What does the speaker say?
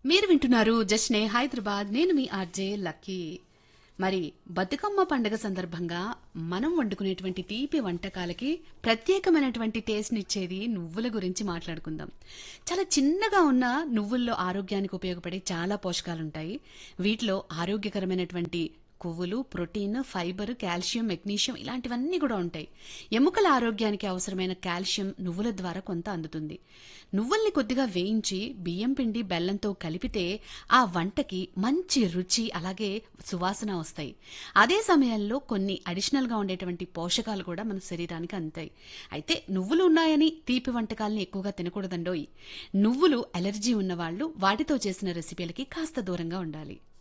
మీరు వింటున్నారు జస్నే హైదరాబాద్ నేను మీ ఆర్జే లక్కీ మరి బతుకమ్మ పండుగ సందర్భంగా మనం వండుకునేటువంటి తీపి వంటకాలకి ప్రత్యేకమైనటువంటి టేస్ట్ ఇచ్చేది నువ్వుల గురించి మాట్లాడుకుందాం చాలా చిన్నగా ఉన్న నువ్వుల్లో ఆరోగ్యానికి ఉపయోగపడే చాలా పోషకాలుంటాయి వీటిలో ఆరోగ్యకరమైనటువంటి కొవ్వులు ప్రోటీన్ ఫైబర్ కాల్షియం మెగ్నీషియం ఇలాంటివన్నీ కూడా ఉంటాయి ఎముకల ఆరోగ్యానికి అవసరమైన కాల్షియం నువ్వుల ద్వారా కొంత అందుతుంది నువ్వుల్ని కొద్దిగా వేయించి బియ్యం పిండి బెల్లంతో కలిపితే ఆ వంటకి మంచి రుచి అలాగే సువాసన వస్తాయి అదే సమయంలో కొన్ని అడిషనల్ గా ఉండేటువంటి పోషకాలు కూడా మన శరీరానికి అందుతాయి అయితే నువ్వులు ఉన్నాయని తీపి వంటకాలని ఎక్కువగా తినకూడదండోయ్ నువ్వులు అలర్జీ ఉన్నవాళ్లు వాటితో చేసిన రెసిపీలకి కాస్త దూరంగా ఉండాలి